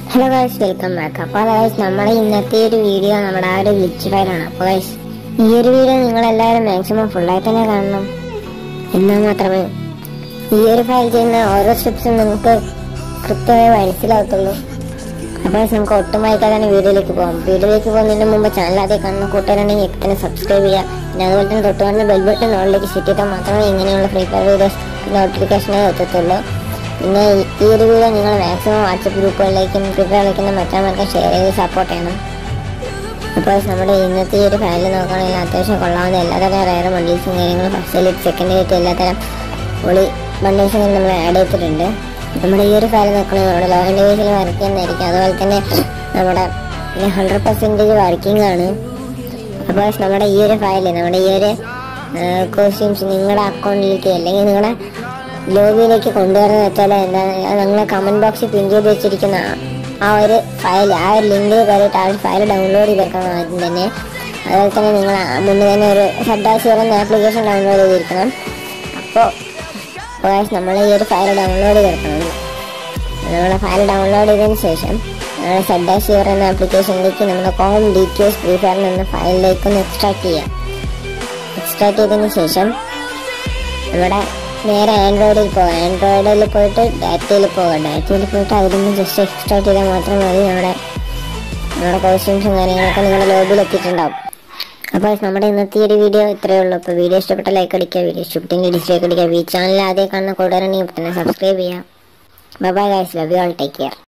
hello guys welcome back അപ്പോൾ guys നമ്മുടെ ഇന്നത്തെ ഒരു വീഡിയോ നമ്മുടെ ആ ഒരു ഗ്ലിച്ച് ഫയലാണ് അപ്പോൾ ഗൈസ് ഈ ഒരു വീഡിയോ നിങ്ങൾ എല്ലാവരും മാക്സിമം ഫുള്ളായി തന്നെ കാണണം എന്നാൽ മാത്രമേ ഈ ഒരു ഫയൽ ചെയ്യുന്ന ഓരോ സ്റ്റെപ്സും നിങ്ങൾക്ക് കൃത്യമായി മനസ്സിലാകത്തുള്ളൂ അപ്പോൾ guys, നമുക്ക് ഒട്ടും വായിക്കാതെ തന്നെ വീഡിയോയിലേക്ക് പോകാം വീഡിയോയിലേക്ക് പോകുന്നതിന് മുമ്പ് ചാനൽ ആദ്യം കാണുന്ന കൂട്ടുകാരാണെങ്കിൽ ഇപ്പോൾ തന്നെ സബ്സ്ക്രൈബ് ചെയ്യുക പിന്നെ അതുപോലെ തന്നെ തൊട്ട് കാണുന്ന ബെൽ ബട്ടൺ ഓളിലേക്ക് സെറ്റ് ചെയ്താൽ മാത്രമേ ഇങ്ങനെയുള്ള ഫ്രീ ഫയർ വീഡിയോസ് നോട്ടിഫിക്കേഷനെ എത്തത്തുള്ളൂ പിന്നെ ഈ- ഈ ഒരു വീഡിയോ നിങ്ങൾ മാക്സിമം വാട്സപ്പ് ഗ്രൂപ്പുകളിലേക്കും ഫ്രീ ഫയർ കളിക്കുന്ന മറ്റാൾക്കാർക്കും ഷെയർ ചെയ്ത് സപ്പോർട്ട് ചെയ്യണം അപ്പോൾ നമ്മുടെ ഇന്നത്തെ ഈ ഒരു ഫയൽ നോക്കുകയാണെങ്കിൽ അത്യാവശ്യം കൊള്ളാവുന്ന എല്ലാതരം റയർ ബണ്ടിൽസും കാര്യങ്ങളും ഫസ്റ്റ് എലിറ്റ് സെക്കൻഡ് എലിറ്റ് എല്ലാത്തരം പൊളി ബണ്ടിൽസും നമ്മൾ ആഡ് ചെയ്തിട്ടുണ്ട് നമ്മുടെ ഈ ഒരു ഫയൽ നോക്കുകയാണെങ്കിൽ നമ്മുടെ ലോകൻ ഡിവൈസിൽ വർക്ക് ചെയ്യുന്നതായിരിക്കും അതുപോലെ തന്നെ നമ്മുടെ ഹൺഡ്രഡ് പെർസെൻറ്റേജ് വർക്കിംഗ് ആണ് അപ്പോൾ നമ്മുടെ ഈ ഒരു ഫയൽ നമ്മുടെ ഈ ഒരു കോസ്റ്റ്യൂംസ് നിങ്ങളുടെ അക്കൗണ്ടിലേക്ക് അല്ലെങ്കിൽ നിങ്ങളുടെ ലോബിയിലേക്ക് കൊണ്ടുവരുന്നത് വെച്ചാൽ എന്താണ് നിങ്ങൾ കമൻറ്റ് ബോക്സിൽ പിൻ ചെയ്ത് വെച്ചിരിക്കുന്ന ആ- ആ ഒരു ഫയൽ ആ ഒരു ലിങ്കിൽ കയറിയിട്ട് ആ ഒരു ഫയൽ ഡൗൺലോഡ് ചെയ്തെടുക്കണം ആദ്യം തന്നെ അതുപോലെ തന്നെ നിങ്ങൾ ആ മുന്നേ തന്നെ ഒരു സഡാസിയർ എന്ന ആപ്ലിക്കേഷൻ ഡൗൺലോഡ് ചെയ്തിരിക്കണം അപ്പോൾ അപ്പോൾ നമ്മൾ ഈ ഒരു ഫയൽ ഡൗൺലോഡ് ചെയ്തെടുക്കണം നമ്മുടെ ഫയൽ ഡൗൺലോഡ് ചെയ്തതിന് ശേഷം നമ്മുടെ സഡാസിയർ എന്ന ആപ്ലിക്കേഷനിലേക്ക് നമ്മുടെ com D Q S free fire എന്ന ഫയലിലേക്ക് ഒന്ന് എക്സ്ട്രാക്ട് ചെയ്യാം എക്സ്ട്രാക്ട് ചെയ്തതിന് ശേഷം നമ്മുടെ നേരെ ആൻഡ്രോയിഡിൽ പോകാം ആൻഡ്രോയിഡിൽ പോയിട്ട് ഡാറ്റയിൽ പോകാം ഡാറ്റയിൽ പോയിട്ട് അതിൽ നിന്ന് ജസ്റ്റ് എക്സ്ട്രാക്ട് ചെയ്താൽ മാത്രം മതി നമ്മുടെ നമ്മുടെ കോസ്റ്റ്യൂംസും കാര്യങ്ങളൊക്കെ നിങ്ങളുടെ ലോബിൽ എത്തിയിട്ടുണ്ടാവും അപ്പോൾ നമ്മുടെ ഇന്നത്തെ ഈ ഒരു വീഡിയോ ഇത്രയേ ഉള്ളൂ അപ്പോൾ വീഡിയോ ഇഷ്ടപ്പെട്ട ലൈക്ക് അടിക്കുക വീഡിയോ ഇഷ്ടപ്പെട്ടെങ്കിൽ ഡിസ്ലൈക്ക് അടിക്കുക ഈ ചാനൽ ആദ്യം കാണുന്ന കൂട്ടുകാരാണെങ്കിൽ തന്നെ സബ്സ്ക്രൈബ് ചെയ്യാം bye guys love you all take care